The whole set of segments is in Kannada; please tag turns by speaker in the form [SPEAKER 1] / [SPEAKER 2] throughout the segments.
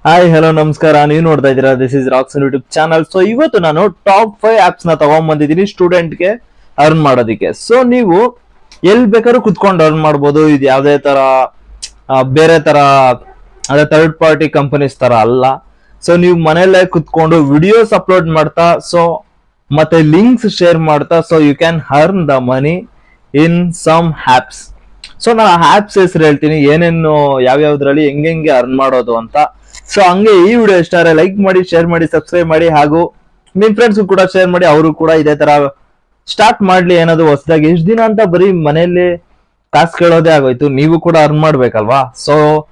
[SPEAKER 1] ಹಾಯ್ ಹಲೋ ನಮಸ್ಕಾರ ನೀವು ನೋಡ್ತಾ ಇದ್ದೀರಾ this is rocks YouTube channel so ಇವತ್ತು ನಾನು ಟಾಪ್ ಫೈವ್ ಆಪ್ಸ್ ನ ತಗೊಂಡ್ಬಂದಿದ್ದೀನಿ ಸ್ಟೂಡೆಂಟ್ಗೆ ಅರ್ನ್ ಮಾಡೋದಕ್ಕೆ ಸೊ ನೀವು ಎಲ್ಲಿ ಬೇಕಾದ್ರೂ ಕುತ್ಕೊಂಡು ಅರ್ನ್ ಮಾಡ್ಬೋದು ಇದು ಯಾವುದೇ ತರ ಆ, ಬೇರೆ ತರ ಅದೇ ಥರ್ಡ್ ಪಾರ್ಟಿ ಕಂಪನೀಸ್ ತರ ಅಲ್ಲ ಸೊ ನೀವು ಮನೆಯಲ್ಲೇ ಕುತ್ಕೊಂಡು ವಿಡಿಯೋಸ್ ಅಪ್ಲೋಡ್ ಮಾಡ್ತಾ ಸೊ ಮತ್ತೆ ಲಿಂಕ್ಸ್ ಶೇರ್ ಮಾಡ್ತಾ so you can earn the money in some apps so ನಾನು ಆಪ್ಸ್ ಹೆಸರು ಹೇಳ್ತೀನಿ ಏನೇನು ಯಾವ್ಯಾವ್ದ್ರಲ್ಲಿ ಹೆಂಗೆ ಅರ್ನ್ ಮಾಡೋದು ಅಂತ ಸೊ ಹಂಗೆ ಈ ವಿಡಿಯೋ ಇಷ್ಟ ಆದರೆ ಲೈಕ್ ಮಾಡಿ ಶೇರ್ ಮಾಡಿ ಸಬ್ಸ್ಕ್ರೈಬ್ ಮಾಡಿ ಹಾಗೂ ನಿಮ್ ಫ್ರೆಂಡ್ಸ್ ಕೂಡ ಶೇರ್ ಮಾಡಿ ಅವರು ಕೂಡ ಇದೇ ತರ ಸ್ಟಾರ್ಟ್ ಮಾಡ್ಲಿ ಏನಾದ್ರು ಹೊಸದಾಗಿ ಇಷ್ಟ ದಿನ ಅಂತ ಬರೀ ಮನೆಯಲ್ಲಿ ಕಾಸು ಕೇಳೋದೇ ಆಗೋಯ್ತು ನೀವು ಕೂಡ ಅರ್ನ್ ಮಾಡ್ಬೇಕಲ್ವಾ ಸೊ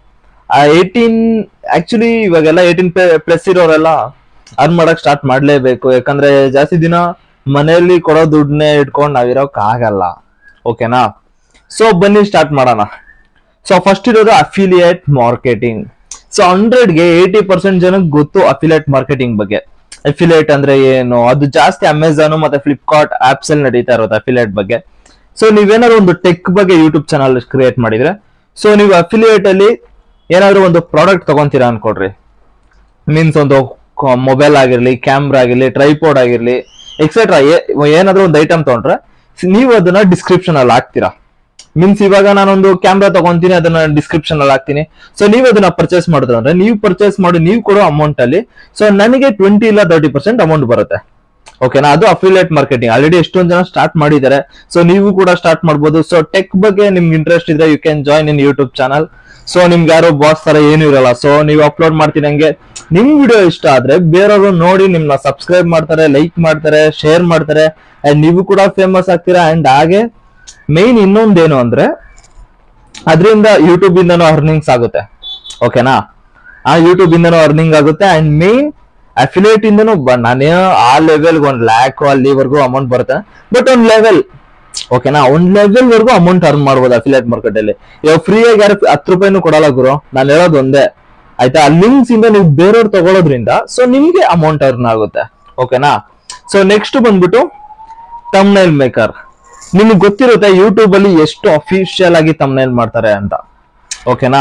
[SPEAKER 1] ಏಯ್ಟೀನ್ ಆಕ್ಚುಲಿ ಇವಾಗೆಲ್ಲ ಏಯ್ಟೀನ್ ಪ್ಲಸ್ ಇರೋರೆಲ್ಲ ಅರ್ನ್ ಮಾಡಕ್ ಸ್ಟಾರ್ಟ್ ಮಾಡ್ಲೇಬೇಕು ಯಾಕಂದ್ರೆ ಜಾಸ್ತಿ ದಿನ ಮನೆಯಲ್ಲಿ ಕೊಡೋ ದುಡ್ಡನ್ನೇ ಇಟ್ಕೊಂಡು ನಾವಿರೋಕ್ ಆಗಲ್ಲ ಓಕೆನಾ ಸೊ ಬನ್ನಿ ಸ್ಟಾರ್ಟ್ ಮಾಡೋಣ ಸೊ ಫಸ್ಟ್ ಇರೋದು ಅಫಿಲಿಯೇಟ್ ಮಾರ್ಕೆಟಿಂಗ್ ಸೊ ಹಂಡ್ರೆಡ್ಗೆ ಏಯ್ಟಿ ಪರ್ಸೆಂಟ್ ಜನಕ್ಕೆ ಗೊತ್ತು ಅಫಿಲಿಯೇಟ್ ಮಾರ್ಕೆಟಿಂಗ್ ಬಗ್ಗೆ ಅಫಿಲಿಯೇಟ್ ಅಂದ್ರೆ ಏನು ಅದು ಜಾಸ್ತಿ ಅಮೆಝಾನ್ ಮತ್ತೆ ಫ್ಲಿಪ್ಕಾರ್ಟ್ ಆಪ್ಸ್ ಅಲ್ಲಿ ನಡೀತಾ ಇರೋದು ಅಫಿಲಿಯೇಟ್ ಬಗ್ಗೆ ಸೊ ನೀವೇನಾದ್ರು ಒಂದು ಟೆಕ್ ಬಗ್ಗೆ ಯೂಟ್ಯೂಬ್ ಚಾನಲ್ ಕ್ರಿಯೇಟ್ ಮಾಡಿದ್ರೆ ಸೊ ನೀವು ಅಫಿಲಿಯೇಟ್ ಅಲ್ಲಿ ಏನಾದ್ರು ಒಂದು ಪ್ರಾಡಕ್ಟ್ ತಗೊಂತೀರಾ ಅನ್ಕೊಡ್ರಿ ಮೀನ್ಸ್ ಒಂದು ಮೊಬೈಲ್ ಆಗಿರ್ಲಿ ಕ್ಯಾಮ್ರಾ ಆಗಿರ್ಲಿ ಟ್ರೈಪೋರ್ಡ್ ಆಗಿರ್ಲಿ ಎಕ್ಸೆಟ್ರಾ ಏನಾದ್ರೂ ಒಂದು ಐಟಮ್ ತಗೊಂಡ್ರೆ ನೀವು ಅದನ್ನ ಡಿಸ್ಕ್ರಿಪ್ಷನ್ ಅಲ್ಲಿ ಹಾಕ್ತೀರಾ ಮೀನ್ಸ್ ಇವಾಗ ನಾನೊಂದು ಕ್ಯಾಮ್ರಾ ತಗೊಂತೀನಿ ಅದನ್ನ ಡಿಸ್ಕ್ರಿಪ್ಷನ್ ಅಲ್ಲಿ ಹಾಕ್ತೀನಿ ಸೊ ನೀವು ಅದನ್ನ ಪರ್ಚೇಸ್ ಮಾಡಿದ್ರೆ ಅಂದ್ರೆ ನೀವು ಪರ್ಚೇಸ್ ಮಾಡಿ ನೀವು ಕೊಡೋ ಅಮೌಂಟ್ ಅಲ್ಲಿ ಸೊ ನನಗೆ ಟ್ವೆಂಟಿ ಇಲ್ಲ ತರ್ಟಿ ಪರ್ಸೆಂಟ್ ಅಮೌಂಟ್ ಬರುತ್ತೆ ಓಕೆನಾ ಅದು ಅಫಿಲಿಯೇಟ್ ಮಾರ್ಕೆಟಿಂಗ್ ಆಲ್ರೆಡಿ ಎಷ್ಟೊಂದು ಜನ ಸ್ಟಾರ್ಟ್ ಮಾಡಿದ್ದಾರೆ ಸೊ ನೀವು ಕೂಡ ಸ್ಟಾರ್ಟ್ ಮಾಡ್ಬೋದು ಸೊ ಟೆಕ್ ಬಗ್ಗೆ ನಿಮ್ಗೆ ಇಂಟ್ರೆಸ್ಟ್ ಇದ್ರೆ you can join in YouTube channel so ನಿಮ್ಗೆ ಯಾರೋ ಬಾಸ್ ತರ ಏನು ಇರಲ್ಲ ಸೊ ನೀವು ಅಪ್ಲೋಡ್ ಮಾಡ್ತೀನಿ ಹಂಗೆ ನಿಮ್ ವಿಡಿಯೋ ಇಷ್ಟ ಆದ್ರೆ ಬೇರೆಯವರು ನೋಡಿ ನಿಮ್ನ ಸಬ್ಸ್ಕ್ರೈಬ್ ಮಾಡ್ತಾರೆ ಲೈಕ್ ಮಾಡ್ತಾರೆ ಶೇರ್ ಮಾಡ್ತಾರೆ ಅಂಡ್ ನೀವು ಕೂಡ ಫೇಮಸ್ ಆಗ್ತೀರಾ ಅಂಡ್ ಹಾಗೆ ಮೇನ್ ಇನ್ನೊಂದೇನು ಅಂದ್ರೆ ಅದರಿಂದ ಯೂಟ್ಯೂಬ್ ಇಂದನೂ ಅರ್ನಿಂಗ್ಸ್ ಆಗುತ್ತೆ ಓಕೆನಾ ಆ ಯೂಟ್ಯೂಬ್ ಇಂದನೂ ಅರ್ನಿಂಗ್ ಆಗುತ್ತೆ ಅಂಡ್ ಮೇನ್ ಅಫಿಲಿಯೇಟ್ ಇಂದನೂ ಬ- ನಾನೇ ಆ ಲೆವೆಲ್ ಒಂದ್ ಲ್ಯಾಕ್ ಅಲ್ಲಿವರೆಗೂ ಅಮೌಂಟ್ ಬರುತ್ತೆ ಬಟ್ ಒಂದ್ ಲೆವೆಲ್ ಓಕೆನಾ ಒಂದ್ ಲೆವೆಲ್ ವರ್ಗೂ ಅಮೌಂಟ್ ಅರ್ನ್ ಮಾಡ್ಬೋದು ಅಫಿಲಿಯೇಟ್ ಮಾರ್ಕೆಟ್ ಅಲ್ಲಿ ಇವಾಗ ಫ್ರೀ ಆಗಿ ಯಾರು ಹತ್ತು ರೂಪಾಯಿನೂ ಕೊಡಲ್ಲ ಗುರು ನಾನು ಹೇಳೋದು ಒಂದೇ ಆಯ್ತಾ ಆ ಲಿಂಕ್ಸ್ ಇಂದ ನೀವು ಬೇರೆಯವ್ರು ತಗೊಳ್ಳೋದ್ರಿಂದ ಸೊ ನಿಮ್ಗೆ ಅಮೌಂಟ್ ಅರ್ನ್ ಆಗುತ್ತೆ ಓಕೆನಾ ಸೊ ನೆಕ್ಸ್ಟ್ ಬಂದ್ಬಿಟ್ಟು ತಮ್ನೈಲ್ ಮೇಕರ್ ನಿಮ್ಗೆ ಗೊತ್ತಿರುತ್ತೆ ಯೂಟ್ಯೂಬ್ ಅಲ್ಲಿ ಎಷ್ಟು ಅಫಿಷಿಯಲ್ ಆಗಿ ತಮ್ನೈಲ್ ಮಾಡ್ತಾರೆ ಅಂತ ಓಕೆನಾ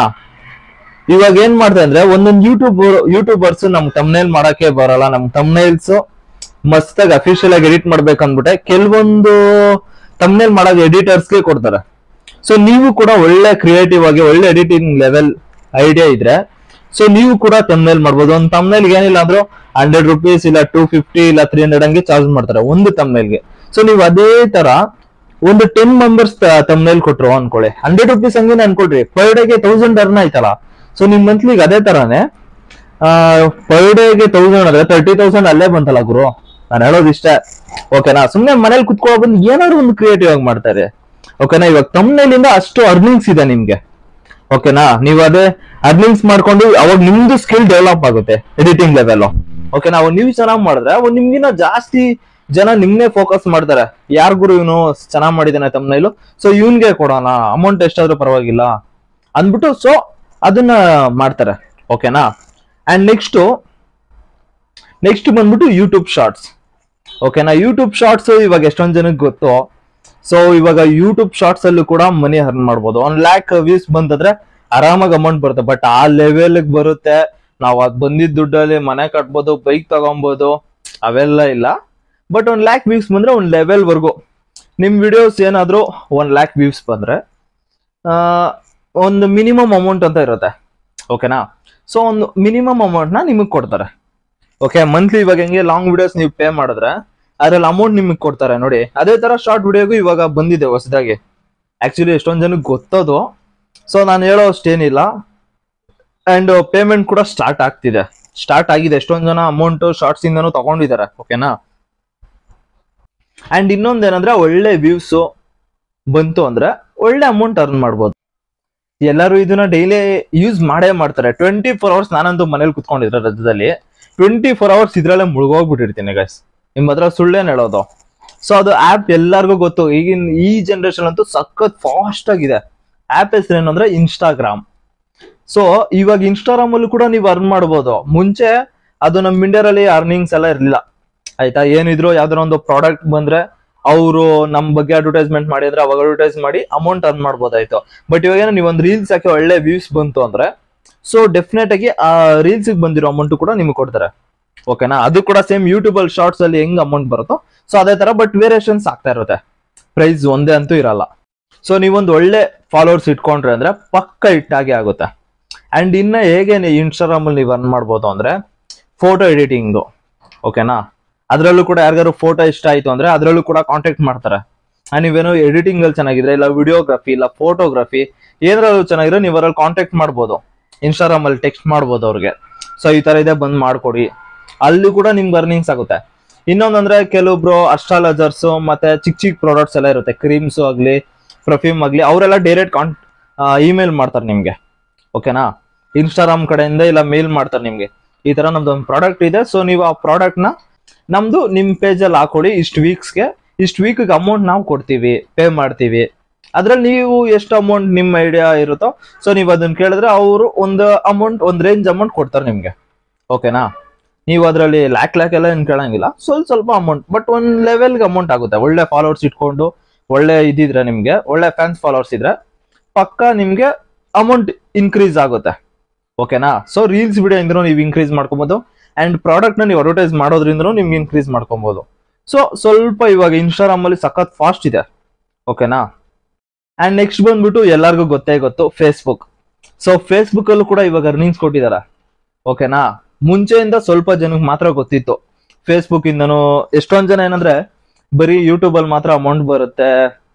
[SPEAKER 1] ಇವಾಗ ಏನ್ ಮಾಡ್ತಾರೆ ಅಂದ್ರೆ ಒಂದೊಂದು ಯೂಟ್ಯೂಬ್ ಯೂಟ್ಯೂಬರ್ಸ್ ನಮ್ ತಮ್ನೈಲ್ ಮಾಡಕ್ಕೆ ಬರಲ್ಲ ನಮ್ ತಮ್ನೈಲ್ಸ್ ಮಸ್ತಾಗಿ ಅಫಿಷಿಯಲ್ ಆಗಿ ಎಡಿಟ್ ಮಾಡ್ಬೇಕು ಅಂದ್ಬಿಟ್ಟೆ ಕೆಲವೊಂದು ತಮ್ನೈಲ್ ಮಾಡೋದು ಎಡಿಟರ್ಸ್ಗೆ ಕೊಡ್ತಾರೆ ಸೊ ನೀವು ಕೂಡ ಒಳ್ಳೆ ಕ್ರಿಯೇಟಿವ್ ಆಗಿ ಒಳ್ಳೆ ಎಡಿಟಿಂಗ್ ಲೆವೆಲ್ ಐಡಿಯಾ ಇದ್ರೆ ಸೊ ನೀವು ಕೂಡ ತಮ್ನೈಲ್ ಮಾಡ್ಬೋದು ಒಂದು ತಮ್ನೈಲ್ಗೆ ಏನಿಲ್ಲ ಅಂದ್ರೂ ಹಂಡ್ರೆಡ್ ರುಪೀಸ್ ಇಲ್ಲ ಟೂ ಫಿಫ್ಟಿ ಇಲ್ಲ ತ್ರೀ ಹಂಡ್ರೆಡ್ ಹಂಗೆ ಚಾರ್ಜ್ ಮಾಡ್ತಾರೆ ಒಂದು ತಮ್ನೈಲ್ಗೆ ಸೊ ನೀವು ಅದೇ ತರ ಒಂದು ಟೆನ್ ಮೆಂಬರ್ಸ್ ತಮ್ನೈಲ್ ಕೊಟ್ರು ಅನ್ಕೊಳ್ಳಿ ಹಂಡ್ರೆಡ್ ರುಪೀಸ್ ಹಂಗೆ ಅನ್ಕೊಳ್ರಿ ಪರ್ ಡೇಗೆ ತೌಸಂಡ್ ಅರ್ನ್ ಆಯ್ತಲ್ಲ ಸೊ ನಿಮ್ ಮಂತ್ಲಿಗೆ ಅದೇ ತರಾನೇ ಪರ್ ಡೇಗೆ ತೌಸಂಡ್ ಅಂದ್ರೆ ತರ್ಟಿ ತೌಸಂಡ್ ಅಲ್ಲೇ ಬಂತಲ್ಲ ಗುರು ನಾನು ಹೇಳೋದು ಇಷ್ಟ ಓಕೆನಾ ಸುಮ್ನೆ ಮನೇಲಿ ಕುತ್ಕೊಳ್ಳೋ ಬಂದು ಏನಾದ್ರು ಒಂದು ಕ್ರಿಯೇಟಿವ್ ಆಗಿ ಮಾಡ್ತಾರೆ ಓಕೆನಾ ಇವಾಗ ತಮ್ನೈಲಿಂದ ಅಷ್ಟು ಅರ್ನಿಂಗ್ಸ್ ಇದೆ ನಿಮ್ಗೆ ಓಕೆನಾ ನೀವು ಅದೇ ಅರ್ನಿಂಗ್ಸ್ ಮಾಡ್ಕೊಂಡು ಅವಾಗ ನಿಮ್ದು ಸ್ಕಿಲ್ ಡೆವಲಪ್ ಆಗುತ್ತೆ ಎಡಿಟಿಂಗ್ ಲೆವೆಲ್ ಓಕೆನಾ ಅವಾಗ ನೀವು ಚೆನ್ನಾಗಿ ಮಾಡಿದ್ರೆ ಅವಾಗ ನಿಮ್ಗಿನ ಜಾಸ್ತಿ ಜನ ನಿಮ್ನೆ ಫೋಕಸ್ ಮಾಡ್ತಾರೆ ಯಾರ್ ಗುರು ಇವನು ಚೆನ್ನಾಗ್ ಮಾಡಿದಾನೆ ತಮ್ಮನೈಲು ಸೊ ಇವನ್ಗೆ ಕೊಡೋಣ ಅಮೌಂಟ್ ಎಷ್ಟಾದ್ರೂ ಪರವಾಗಿಲ್ಲ ಅಂದ್ಬಿಟ್ಟು ಸೊ ಅದನ್ನ ಮಾಡ್ತಾರೆ ಓಕೆನಾ ಅಂಡ್ ನೆಕ್ಸ್ಟ್ ನೆಕ್ಸ್ಟ್ ಬಂದ್ಬಿಟ್ಟು ಯೂಟ್ಯೂಬ್ ಶಾರ್ಟ್ಸ್ ಓಕೆನಾ ಯೂಟ್ಯೂಬ್ ಶಾರ್ಟ್ಸ್ ಇವಾಗ ಎಷ್ಟೊಂದ್ ಜನಕ್ಕೆ ಗೊತ್ತು ಸೊ ಇವಾಗ ಯೂಟ್ಯೂಬ್ ಶಾರ್ಟ್ಸ್ ಅಲ್ಲೂ ಕೂಡ ಮನಿ ಅರ್ನ್ ಮಾಡ್ಬೋದು ಒಂದ್ ಲ್ಯಾಕ್ ವ್ಯೂಸ್ ಬಂತಂದ್ರೆ ಆರಾಮಾಗಿ ಅಮೌಂಟ್ ಬರುತ್ತೆ ಬಟ್ ಆ ಲೆವೆಲ್ ಬರುತ್ತೆ ನಾವು ಅದ್ ಬಂದಿದ್ದ ದುಡ್ಡಲ್ಲಿ ಮನೆ ಕಟ್ಬೋದು ಬೈಕ್ ತಗೊಬೋದು ಅವೆಲ್ಲ ಇಲ್ಲ ಬಟ್ ಒಂದ್ ಲ್ಯಾಕ್ ವ್ಯೂಸ್ ಬಂದ್ರೆ ಒಂದ್ ಲೆವೆಲ್ ವರ್ಗು ನಿಮ್ ವಿಡಿಯೋಸ್ ಏನಾದ್ರು ಒಂದ್ ಲ್ಯಾಕ್ ವ್ಯೂಸ್ ಬಂದ್ರೆ ಆ, ಒಂದು ಮಿನಿಮಮ್ ಅಮೌಂಟ್ ಅಂತ ಇರುತ್ತೆ ಓಕೆನಾ ಸೊ ಒಂದು ಮಿನಿಮಮ್ ಅಮೌಂಟ್ ನ ನಿಮಗೆ ಕೊಡ್ತಾರೆ ಓಕೆ ಮಂತ್ಲಿ ಇವಾಗ ಹೆಂಗೆ ಲಾಂಗ್ ವಿಡಿಯೋಸ್ ನೀವು ಪೇ ಮಾಡಿದ್ರೆ ಅದ್ರಲ್ಲಿ ಅಮೌಂಟ್ ನಿಮಗೆ ಕೊಡ್ತಾರೆ ನೋಡಿ ಅದೇ ತರ ಶಾರ್ಟ್ ವಿಡಿಯೋಗೂ ಇವಾಗ ಬಂದಿದೆ ಹೊಸದಾಗಿ ಆಕ್ಚುಲಿ ಎಷ್ಟೊಂದ್ ಜನಕ್ಕೆ ಗೊತ್ತದು ಸೊ ನಾನು ಹೇಳೋ ಅಷ್ಟೇನಿಲ್ಲ ಅಂಡ್ ಪೇಮೆಂಟ್ ಕೂಡ ಸ್ಟಾರ್ಟ್ ಆಗ್ತಿದೆ ಸ್ಟಾರ್ಟ್ ಆಗಿದೆ ಎಷ್ಟೊಂದ್ ಜನ ಅಮೌಂಟ್ ಶಾರ್ಟ್ಸ್ ಇಂದನೂ ತಗೊಂಡಿದ್ದಾರೆ ಓಕೆನಾ ಅಂಡ್ ಇನ್ನೊಂದೇನಂದ್ರೆ ಒಳ್ಳೆ ವ್ಯೂಸ್ ಬಂತು ಅಂದ್ರೆ ಒಳ್ಳೆ ಅಮೌಂಟ್ ಅರ್ನ್ ಮಾಡ್ಬೋದು ಎಲ್ಲರೂ ಇದನ್ನ ಡೈಲಿ ಯೂಸ್ ಮಾಡೇ ಮಾಡ್ತಾರೆ ಟ್ವೆಂಟಿ ಫೋರ್ ಅವರ್ಸ್ ನಾನಂತೂ ಮನೇಲಿ ಕುತ್ಕೊಂಡಿದ್ರೆ ರಜದಲ್ಲಿ ಟ್ವೆಂಟಿ ಫೋರ್ ಅವರ್ಸ್ ಇದ್ರಲ್ಲೇ ಮುಳುಗೋಗ್ಬಿಟ್ಟಿರ್ತೀನಿ ಗೈಸ್ ನಿಮ್ಮ ಹತ್ರ ಸುಳ್ಳೇನ್ ಹೇಳೋದು ಸೊ ಅದು ಆಪ್ ಎಲ್ಲರಿಗೂ ಗೊತ್ತು ಈಗಿನ ಈ ಜನರೇಷನ್ ಅಂತೂ ಸಖತ್ ಫಾಸ್ಟ್ ಆಗಿದೆ ಆಪ್ ಹೆಸರು ಏನು ಅಂದ್ರೆ ಇನ್ಸ್ಟಾಗ್ರಾಮ್ ಸೊ ಇವಾಗ ಇನ್ಸ್ಟಾಗ್ರಾಮ್ ಅಲ್ಲೂ ಕೂಡ ನೀವು ಅರ್ನ್ ಮಾಡ್ಬೋದು ಮುಂಚೆ ಅದು ನಮ್ಮ ಇಂಡಿಯಾದಲ್ಲಿ ಅರ್ನಿಂಗ್ಸ್ ಎಲ್ಲ ಇರಲಿಲ್ಲ ಆಯ್ತಾ ಏನಿದ್ರು ಯಾವ್ದಾರ ಒಂದು ಪ್ರಾಡಕ್ಟ್ ಬಂದ್ರೆ ಅವರು ನಮ್ ಬಗ್ಗೆ ಅಡ್ವರ್ಟೈಸ್ಮೆಂಟ್ ಮಾಡಿದ್ರೆ ಅವಾಗ ಅಡ್ವರ್ಟೈಸ್ ಮಾಡಿ ಅಮೌಂಟ್ ಅರ್ನ್ ಮಾಡ್ಬೋದಾಯ್ತು ಬಟ್ ಇವಾಗ ಏನೋ ನೀವು ಒಂದು ರೀಲ್ಸ್ ಹಾಕಿ ಒಳ್ಳೆ ವ್ಯೂಸ್ ಬಂತು ಅಂದ್ರೆ ಸೊ ಡೆಫಿನೆಟ್ ಆಗಿ ಆ ರೀಲ್ಸ್ ಬಂದಿರೋ ಅಮೌಂಟ್ ಕೂಡ ನಿಮ್ಗೆ ಕೊಡ್ತಾರೆ ಓಕೆನಾ ಅದು ಕೂಡ ಸೇಮ್ ಯೂಟ್ಯೂಬ್ ಅಲ್ಲಿ ಶಾರ್ಟ್ಸ್ ಅಲ್ಲಿ ಹೆಂಗ್ ಅಮೌಂಟ್ ಬರುತ್ತೋ ಸೊ ಅದೇ ತರ ಬಟ್ ವೇರಿಯೇಷನ್ಸ್ ಆಗ್ತಾ ಇರುತ್ತೆ ಪ್ರೈಸ್ ಒಂದೇ ಅಂತೂ ಇರಲ್ಲ ಸೊ ನೀವೊಂದು ಒಳ್ಳೆ ಫಾಲೋವರ್ಸ್ ಇಟ್ಕೊಂಡ್ರೆ ಅಂದ್ರೆ ಪಕ್ಕ ಇಟ್ಟಾಗೆ ಆಗುತ್ತೆ ಅಂಡ್ ಇನ್ನ ಹೇಗೆ ಇನ್ಸ್ಟಾಗ್ರಾಮ್ ಅಲ್ಲಿ ನೀವು ಅರ್ನ್ ಮಾಡ್ಬೋದು ಅಂದ್ರೆ ಫೋಟೋ ಎಡಿಟಿಂಗ್ ಓಕೆನಾ ಅದರಲ್ಲೂ ಕೂಡ ಯಾರಿಗಾರು ಫೋಟೋ ಇಷ್ಟ ಆಯ್ತು ಅಂದ್ರೆ ಅದರಲ್ಲೂ ಕೂಡ ಕಾಂಟ್ಯಾಕ್ಟ್ ಮಾಡ್ತಾರೆ ಆ, ನೀವೇನೋ ಎಡಿಟಿಂಗ್ ಅಲ್ಲಿ ಚೆನ್ನಾಗಿದ್ರೆ ಇಲ್ಲ ವಿಡಿಯೋಗ್ರಫಿ ಇಲ್ಲ ಫೋಟೋಗ್ರಫಿ ಏನಾದ್ರು ಚೆನ್ನಾಗಿದ್ರೆ ನೀವು ಅದ್ರಲ್ಲಿ ಕಾಂಟ್ಯಾಕ್ಟ್ ಮಾಡ್ಬೋದು ಇನ್ಸ್ಟಾಗ್ರಾಮ್ ಅಲ್ಲಿ ಟೆಕ್ಸ್ಟ್ ಮಾಡ್ಬೋದು ಅವ್ರಿಗೆ ಸೊ ಈ ತರ ಇದೆ ಬಂದ್ ಮಾಡ್ಕೊಡಿ ಅಲ್ಲಿ ಕೂಡ ನಿಮ್ಗೆ ಅರ್ನಿಂಗ್ಸ್ ಆಗುತ್ತೆ ಇನ್ನೊಂದಂದ್ರೆ ಕೆಲವೊಬ್ರು ಅಸ್ಟ್ರಾಲಜರ್ಸ್ ಮತ್ತೆ ಚಿಕ್ಕ ಚಿಕ್ಕ ಪ್ರಾಡಕ್ಟ್ಸ್ ಎಲ್ಲ ಇರುತ್ತೆ ಕ್ರೀಮ್ಸ್ ಆಗ್ಲಿ ಪರ್ಫ್ಯೂಮ್ ಆಗ್ಲಿ ಅವರೆಲ್ಲ ಡೈರೆಕ್ಟ್ ಕಾನ್ ಇಮೇಲ್ ಮಾಡ್ತಾರೆ ನಿಮ್ಗೆ ಓಕೆನಾ ಇನ್ಸ್ಟಾಗ್ರಾಮ್ ಕಡೆಯಿಂದ ಇಲ್ಲ ಮೇಲ್ ಮಾಡ್ತಾರೆ ನಿಮ್ಗೆ ಈ ತರ ನಮ್ದು ಒಂದು ಪ್ರಾಡಕ್ಟ್ ಇದೆ ಸೊ ನೀವು ಆ ಪ್ರಾಡಕ್ಟ್ ನ ನಮ್ದು ನಿಮ್ ಪೇಜ್ ಅಲ್ಲಿ ಹಾಕೊಡಿ ಇಷ್ಟು ವೀಕ್ಸ್ಗೆ ಇಷ್ಟು ವೀಕ್ ಅಮೌಂಟ್ ನಾವು ಕೊಡ್ತೀವಿ ಪೇ ಮಾಡ್ತೀವಿ ಅದ್ರಲ್ಲಿ ನೀವು ಎಷ್ಟು ಅಮೌಂಟ್ ನಿಮ್ಮ ಐಡಿಯಾ ಇರುತ್ತೋ ಸೊ ನೀವು ಅದನ್ನ ಕೇಳಿದ್ರೆ ಅವರು ಒಂದು ಅಮೌಂಟ್ ಒಂದು ರೇಂಜ್ ಅಮೌಂಟ್ ಕೊಡ್ತಾರೆ ನಿಮ್ಗೆ ಓಕೆನಾ ನೀವು ಅದರಲ್ಲಿ ಲ್ಯಾಕ್ ಲ್ಯಾಕ್ ಎಲ್ಲ ಏನು ಕೇಳಂಗಿಲ್ಲ ಸ್ವಲ್ಪ ಸ್ವಲ್ಪ ಅಮೌಂಟ್ ಬಟ್ ಒಂದು ಲೆವೆಲ್ಗೆ ಅಮೌಂಟ್ ಆಗುತ್ತೆ ಒಳ್ಳೆ ಫಾಲೋವರ್ಸ್ ಇಟ್ಕೊಂಡು ಒಳ್ಳೆ ಇದಿದ್ರೆ ನಿಮ್ಗೆ ಒಳ್ಳೆ ಫ್ಯಾನ್ಸ್ ಫಾಲೋವರ್ಸ್ ಇದ್ರೆ ಪಕ್ಕ ನಿಮ್ಗೆ ಅಮೌಂಟ್ ಇನ್ಕ್ರೀಸ್ ಆಗುತ್ತೆ ಓಕೆನಾ ಸೊ ರೀಲ್ಸ್ ವಿಡಿಯೋ ಇಂದ್ರೂ ನೀವು ಇನ್ಕ್ರೀಸ್ ಮಾಡ್ಕೊಬೋದು ಅಂಡ್ ಪ್ರಾಡಕ್ಟ್ ನ ನೀವು ಅಡ್ವರ್ಟೈಸ್ ಮಾಡೋದ್ರಿಂದ ನಿಮ್ಗೆ ಇನ್ಕ್ರೀಸ್ ಮಾಡ್ಕೊಬೋದು ಸೊ ಸ್ವಲ್ಪ ಇವಾಗ ಇನ್ಸ್ಟಾಗ್ರಾಮ್ ಅಲ್ಲಿ ಸಖತ್ ಫಾಸ್ಟ್ ಇದೆ ಓಕೆನಾ ಅಂಡ್ ನೆಕ್ಸ್ಟ್ ಬಂದ್ಬಿಟ್ಟು ಎಲ್ಲರಿಗೂ ಗೊತ್ತೇ ಗೊತ್ತು ಫೇಸ್ಬುಕ್ ಸೊ ಫೇಸ್ಬುಕ್ ಅಲ್ಲೂ ಕೂಡ ಇವಾಗ ಅರ್ನಿಂಗ್ಸ್ ಕೊಟ್ಟಿದ್ದಾರೆ ಓಕೆನಾ ಮುಂಚೆಯಿಂದ ಸ್ವಲ್ಪ ಜನಕ್ಕೆ ಮಾತ್ರ ಗೊತ್ತಿತ್ತು ಫೇಸ್ಬುಕ್ ಇಂದನು ಎಷ್ಟೊಂದ್ ಜನ ಏನಂದ್ರೆ ಬರೀ ಯೂಟ್ಯೂಬ್ ಅಲ್ಲಿ ಮಾತ್ರ ಅಮೌಂಟ್ ಬರುತ್ತೆ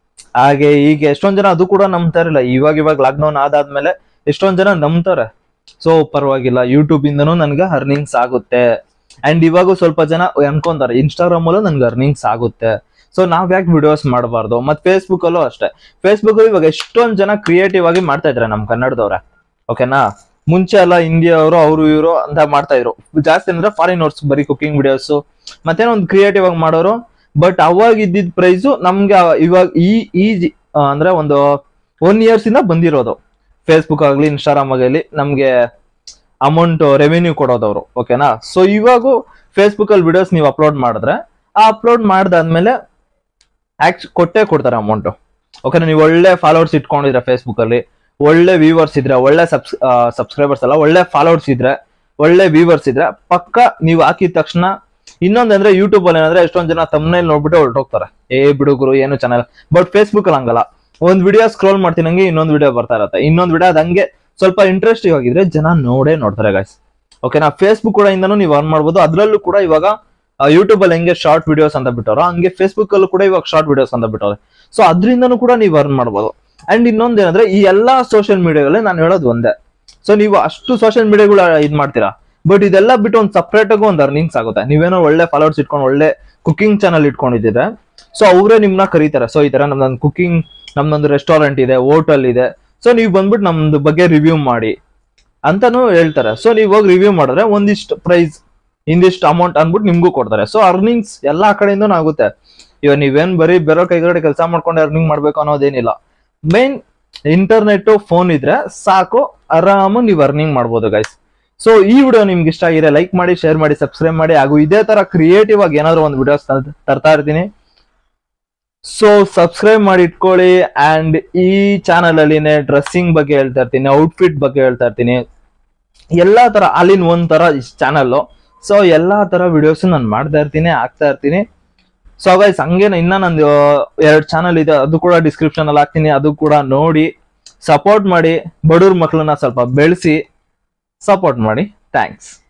[SPEAKER 1] ಹಾಗೆ ಹೀಗೆ ಎಷ್ಟೊಂದ್ ಜನ ಅದು ಕೂಡ ನಂಬ್ತಾರಿಲ್ಲ ಇವಾಗ ಇವಾಗ ಲಾಕ್ಡೌನ್ ಆದಾದ್ಮೇಲೆ ಎಷ್ಟೊಂದ್ ಜನ ನಂಬ್ತಾರೆ ಸೊ ಪರವಾಗಿಲ್ಲ ಯೂಟ್ಯೂಬ್ ಇಂದನೂ ನನ್ಗೆ ಅರ್ನಿಂಗ್ಸ್ ಆಗುತ್ತೆ ಅಂಡ್ ಇವಾಗೂ ಸ್ವಲ್ಪ ಜನ ಅನ್ಕೊಂತಾರೆ ಇನ್ಸ್ಟಾಗ್ರಾಮ್ ಅಲ್ಲೂ ನನ್ಗೆ ಅರ್ನಿಂಗ್ಸ್ ಆಗುತ್ತೆ ಸೊ ನಾವ್ ಯಾಕೆ ವಿಡಿಯೋಸ್ ಮಾಡಬಾರ್ದು ಮತ್ತೆ ಫೇಸ್ಬುಕ್ ಅಲ್ಲೂ ಅಷ್ಟೇ ಫೇಸ್ಬುಕ್ ಇವಾಗ ಎಷ್ಟೊಂದ್ ಜನ ಕ್ರಿಯೇಟಿವ್ ಆಗಿ ಮಾಡ್ತಾ ಇದಾರೆ ನಮ್ ಕನ್ನಡದವ್ರೆ ಓಕೆನಾ ಮುಂಚೆ ಎಲ್ಲ ಇಂಡಿಯಾ ಅವರು ಅವರು ಇವರು ಅಂತ ಮಾಡ್ತಾ ಇದ್ರು ಜಾಸ್ತಿ ಅಂದ್ರೆ ಫಾರಿನ್ ಅವ್ರ್ಸ್ ಬರೀ ಕುಕಿಂಗ್ ವಿಡಿಯೋಸ್ ಮತ್ತೇನೋ ಒಂದು ಕ್ರಿಯೇಟಿವ್ ಆಗಿ ಮಾಡೋರು ಬಟ್ ಅವಾಗ ಇದ್ದಿದ್ ಪ್ರೈಸು ನಮ್ಗೆ ಇವಾಗ ಈ ಈ ಜಿ- ಆ, ಅಂದ್ರೆ ಒಂದು ಒನ್ ಇಯರ್ಸ್ ಇಂದ ಬಂದಿರೋದು ಫೇಸ್ಬುಕ್ ಆಗ್ಲಿ ಇನ್ಸ್ಟಾಗ್ರಾಮ್ ಆಗಲಿ ನಮ್ಗೆ ಅಮೌಂಟ್ ರೆವೆನ್ಯೂ ಕೊಡೋದವ್ರು ಓಕೆನಾ ಸೊ ಇವಾಗೂ ಫೇಸ್ಬುಕ್ ಅಲ್ಲಿ ವಿಡಿಯೋಸ್ ನೀವು ಅಪ್ಲೋಡ್ ಮಾಡಿದ್ರೆ ಆ ಅಪ್ಲೋಡ್ ಮಾಡ್ದಾದ್ಮೇಲೆ ಆಕ್ಚ್ ಕೊಟ್ಟೆ ಕೊಡ್ತಾರೆ ಅಮೌಂಟ್ ಓಕೆನಾ ನೀವು ಒಳ್ಳೆ ಫಾಲೋವರ್ಸ್ ಇಟ್ಕೊಂಡಿದ್ರೆ ಫೇಸ್ಬುಕ್ ಅಲ್ಲಿ ಒಳ್ಳೆ ವ್ಯೂವರ್ಸ್ ಇದ್ರೆ ಒಳ್ಳೆ ಸಬ್ಸ್ ಸಬ್ಸ್ಕ್ರೈಬರ್ಸ್ ಅಲ್ಲ ಒಳ್ಳೆ ಫಾಲೋವರ್ಸ್ ಇದ್ರೆ ಒಳ್ಳೆ ವ್ಯೂವರ್ಸ್ ಇದ್ರೆ ಪಕ್ಕ ನೀವು ಹಾಕಿದ ತಕ್ಷಣ ಇನ್ನೊಂದಂದ್ರೆ ಯೂಟ್ಯೂಬ್ ಅಲ್ಲಿ ಏನಂದ್ರೆ ಎಷ್ಟೊಂದ್ ಜನ ತಮ್ಮನೇಲಿ ನೋಡ್ಬಿಟ್ಟು ಹೊರಟೋಗ್ತಾರೆ ಏ ಬಿಡುಗರು ಏನು ಚೆನ್ನಾಗಿಲ್ಲ ಬಟ್ ಫೇಸ್ಬುಕ್ ಅಲ್ಲಿ ಹಂಗಲ್ಲ ಒಂದ್ ವಿಡಿಯೋ ಸ್ಕ್ರೋಲ್ ಮಾಡ್ತೀನಿ ಹಂಗೆ ಇನ್ನೊಂದ್ ವಿಡಿಯೋ ಬರ್ತಾ ಇರತ್ತೆ ಇನ್ನೊಂದ್ ವಿಡಿಯೋ ಅದ್ ಹಂಗೆ ಸ್ವಲ್ಪ ಇಂಟ್ರೆಸ್ಟಿಂಗ್ ಆಗಿದ್ರೆ ಜನ ನೋಡೇ ನೋಡ್ತಾರೆ ಗೈಸ್ ಓಕೆನಾ ಫೇಸ್ಬುಕ್ ಕೂಡ ಇಂದನೂ ನೀವು ಅರ್ನ್ ಮಾಡ್ಬೋದು ಅದ್ರಲ್ಲೂ ಕೂಡ ಇವಾಗ ಯೂಟ್ಯೂಬ್ ಅಲ್ಲಿ ಹೆಂಗೆ ಶಾರ್ಟ್ ವಿಡಿಯೋಸ್ ಅಂತ ಬಿಟ್ಟವ್ರು ಹಂಗೆ ಫೇಸ್ಬುಕ್ ಅಲ್ಲೂ ಕೂಡ ಇವಾಗ ಶಾರ್ಟ್ ವಿಡಿಯೋಸ್ ಅಂತ ಬಿಟ್ಟವ್ರೆ ಸೊ ಅದರಿಂದನೂ ಕೂಡ ನೀವು ಅರ್ನ್ ಮಾಡ್ಬೋದು ಅಂಡ್ ಇನ್ನೊಂದೇನಂದ್ರೆ ಈ ಎಲ್ಲಾ ಸೋಷಿಯಲ್ ಮೀಡಿಯಾಗಳಲ್ಲಿ ನಾನು ಹೇಳೋದು ಒಂದೇ ಸೊ ನೀವು ಅಷ್ಟು ಸೋಷಿಯಲ್ ಮೀಡಿಯಾಗಳು ಇದ್ ಮಾಡ್ತೀರಾ ಬಟ್ ಇದೆಲ್ಲ ಬಿಟ್ಟು ಒಂದು ಸಪ್ರೇಟ್ ಆಗಿ ಒಂದು ಅರ್ನಿಂಗ್ಸ್ ಆಗುತ್ತೆ ನೀವೇನೋ ಒಳ್ಳೆ ಫಾಲೋವರ್ಸ್ ಇಟ್ಕೊಂಡು ಒಳ್ಳೆ ಕುಕಿಂಗ್ ಚಾನಲ್ ಇಟ್ಕೊಂಡಿದ್ರೆ ಸೊ ಅವರೇ ನಿಮ್ನ ಕರೀತಾರೆ ಸೊ ಈ ತರ ನಮ್ದೊಂದು ಕುಕಿಂಗ್ ನಮ್ದೊಂದು ರೆಸ್ಟೋರೆಂಟ್ ಇದೆ ಹೋಟೆಲ್ ಇದೆ ಸೊ ನೀವು ಬಂದ್ಬಿಟ್ಟು ನಮ್ದು ಬಗ್ಗೆ ರಿವ್ಯೂ ಮಾಡಿ ಅಂತಾನು ಹೇಳ್ತಾರೆ ಸೊ ನೀವು ಹೋಗಿ ರಿವ್ಯೂ ಮಾಡಿದ್ರೆ ಒಂದಿಷ್ಟು ಪ್ರೈಸ್ ಇಂದಿಷ್ಟು ಅಮೌಂಟ್ ಅನ್ಬಿಟ್ಟು ನಿಮ್ಗೂ ಕೊಡ್ತಾರೆ ಸೊ ಅರ್ನಿಂಗ್ಸ್ ಎಲ್ಲಾ ಕಡೆಯಿಂದನೂ ಆಗುತ್ತೆ ಇವಾಗ ನೀವೇನ್ ಬರೀ ಬೇರೆ ಕೈಗಡೆ ಕೆಲಸ ಮಾಡ್ಕೊಂಡು ಅರ್ನಿಂಗ್ ಮಾಡ್ಬೇಕು ಅನ್ನೋದೇನಿಲ್ಲ ಮೇನ್ ಇಂಟರ್ನೆಟ್ ಫೋನ್ ಇದ್ರೆ ಸಾಕು ಆರಾಮಾಗಿ ನೀವು ಅರ್ನಿಂಗ್ ಮಾಡ್ಬೋದು ಗೈಸ್ ಸೊ ಈ ವಿಡಿಯೋ ನಿಮ್ಗೆ ಇಷ್ಟ ಆಗಿದೆ ಲೈಕ್ ಮಾಡಿ ಶೇರ್ ಮಾಡಿ ಸಬ್ಸ್ಕ್ರೈಬ್ ಮಾಡಿ ಹಾಗೂ ಇದೇ ತರ ಕ್ರಿಯೇಟಿವ್ ಆಗಿ ಏನಾದ್ರು ಒಂದು ವಿಡಿಯೋಸ್ ತರ್ತಾ ಇರ್ತೀನಿ ಸೊ ಸಬ್ಸ್ಕ್ರೈಬ್ ಮಾಡಿ ಇಟ್ಕೊಳ್ಳಿ ಅಂಡ್ ಈ ಚಾನಲ್ ಅಲ್ಲಿನೇ ಡ್ರೆಸ್ಸಿಂಗ್ ಬಗ್ಗೆ ಹೇಳ್ತಾ ಇರ್ತೀನಿ ಔಟ್ಫಿಟ್ ಬಗ್ಗೆ ಹೇಳ್ತಾ ಇರ್ತೀನಿ ಎಲ್ಲಾ ತರ ಅಲ್ಲಿನ ಒಂದ್ ತರ ಚಾನಲ್ ಸೊ ಎಲ್ಲಾ ತರ ವಿಡಿಯೋಸ್ ನಾನು ಮಾಡ್ತಾ ಇರ್ತೀನಿ ಹಾಕ್ತಾ ಇರ್ತೀನಿ ಸೊ ಗೈಸ್ ಹಂಗೇನೆ ಇನ್ನ ನಂದು ಎರಡು ಚಾನಲ್ ಇದೆ ಅದು ಕೂಡ ಡಿಸ್ಕ್ರಿಪ್ಷನ್ ಅಲ್ಲಿ ಹಾಕ್ತೀನಿ ಅದು ಕೂಡ ನೋಡಿ ಸಪೋರ್ಟ್ ಮಾಡಿ ಬಡವ್ರ ಮಕ್ಕಳನ್ನ ಸ್ವಲ್ಪ ಬೆಳೆಸಿ ಸಪೋರ್ಟ್ ಮಾಡಿ ಥ್ಯಾಂಕ್ಸ್